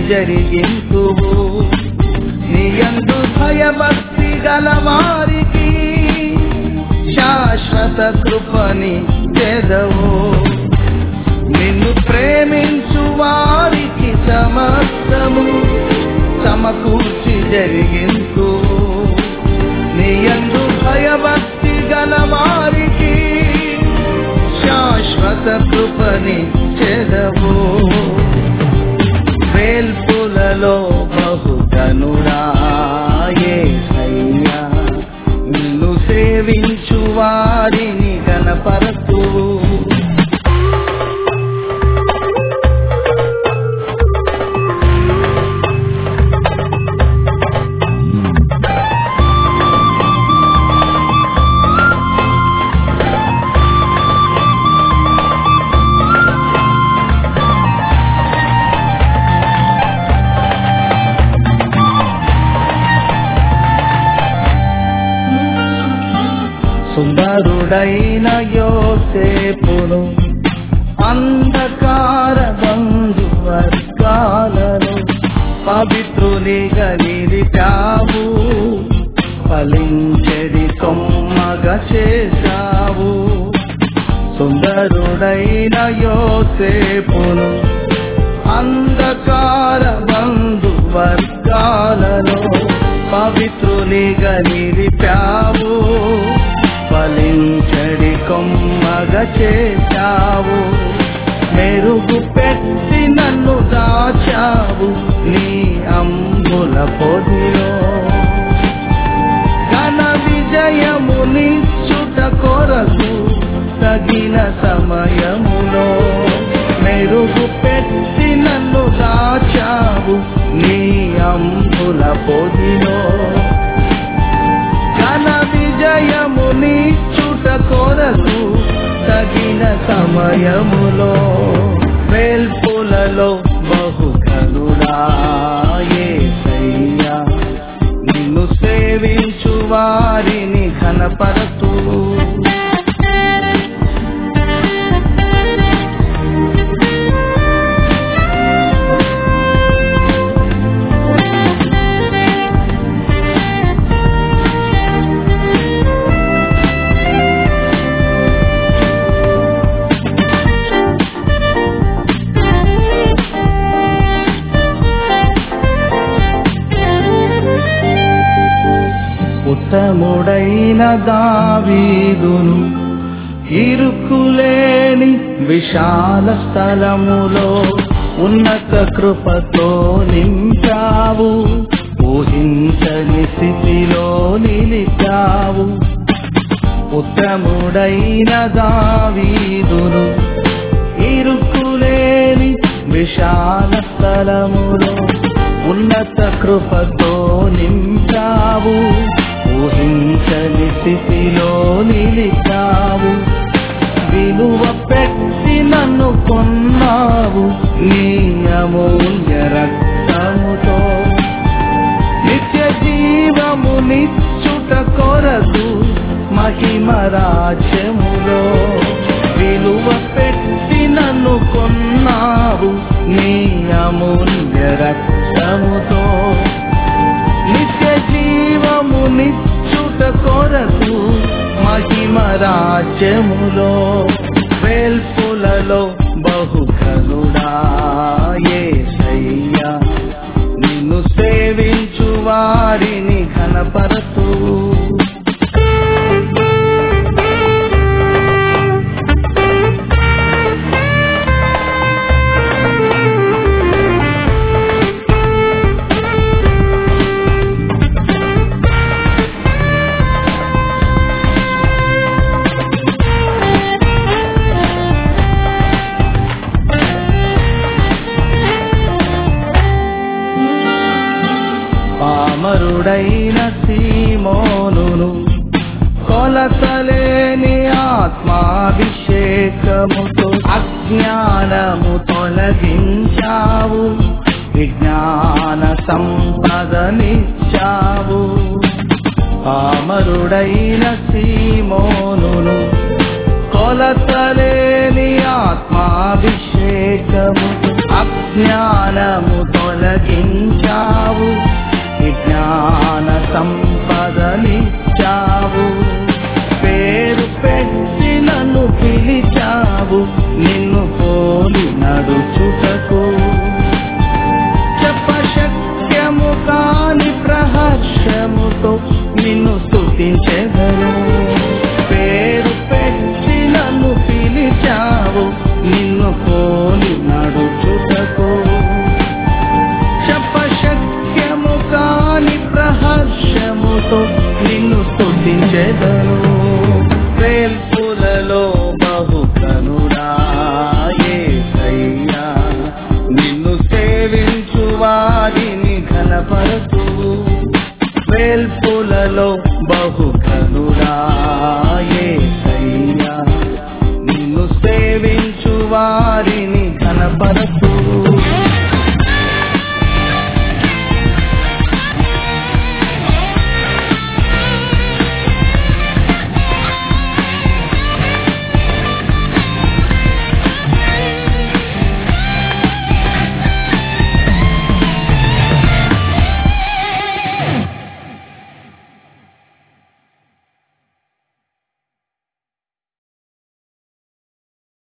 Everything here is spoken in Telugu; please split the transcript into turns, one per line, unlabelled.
జరిగింతువు నీయందు భయభక్తి గల వారికి శాశ్వత కృపని చెదవు నిన్ను ప్రేమించు వారికి సమస్తము సమకూర్చి జరిగింతు నీయందు భయభక్తి గల వారికి శాశ్వత కృపని చెదవు వేల్పులలో బహుధనురాయే సయ్యా నిన్ను సేవించు వారిని గణపరతు సుందరుడైన యోసేపును అంధకార బంధు వర్గాలను పవిత్రునిగా నిలిపావు ఫలించెడి కొమ్మగా చేశావు సుందరుడైన యోసేపును అంధకార బంధు వర్గాలలో పవిత్రునిగా నిలిపావు ఫలించడి కొమ్మగా చేశావు మెరుగు పెట్టి నన్ను దాచావు నీ అంబుల పొదిలో ఘన విజయము నిచ్చుట కొరకు తగిన సమయములో మెరుగు పెట్టి నన్ను దాచావు నీ అంబుల పొదిలో ఘన విజయము నిచ్చుట కొరకు తగిన సమయములో వేల్పులలో బహుకరుడాయే సయ్యా నిన్ను సేవించు వారిని ఘనపరతు ఉత్తముడైన దావీదును ఇరుకులేని విశాల స్థలములో ఉన్నత కృపతో నింపావు ఊహించని స్థితిలో నిలిచావు ఉత్తముడైన దావీదును ఇరుకులేని విశాల స్థలములో ఉన్నత కృపతో నింపావు ఊహించని స్థితిలో నిలిచావు విలువ పెట్టి నన్ను కొన్నావు నీ అమూల్య రక్తముతో నిత్య జీవము నిచ్చుట కొరకు మహిమ రాజ్యములో విలువ పెట్టి నన్ను కొన్నావు నీ అమూల్య రక్తముతో నిత్య జీవము నిచ్చుట కొరకు మహిమ రాజ్యములో వేల్పులలో బహుకరుడాయే సయ్యా నిన్ను సేవించు వారిని ఘనపరతు పామరుడైన సీమోనును కొలతలేని ఆత్మాభిషేకముతో అజ్ఞానము తొలగించావు విజ్ఞాన సంపదనిచ్చావు పామరుడైన సీమోనును కొలతలేని ఆత్మాభిషేకము అజ్ఞానము తొలగించావు విజ్ఞాన సంపదలిచ్చావు పేరు పెట్టి నన్ను పిలిచావు నిన్ను పోలి నడుచుటకు చెప్పశక్యము కాని ప్రహర్షముతో నిన్ను స్తుతించెదరు పేరు పెట్టి నన్ను పిలిచావు నిన్ను పోలి నడుచుటకు చెప్పశక్యము కాని ప్రహర్షముతో నిన్ను స్తుతించెదరు వేల్పులలో బహు కనుడా యేసయ్యా నిన్ను సేవించు వారిని ఘనపరచు వేల్పులలో బహు కనుడా యేసయ్యా నిన్ను సేవించు వారిని ఘనపరచు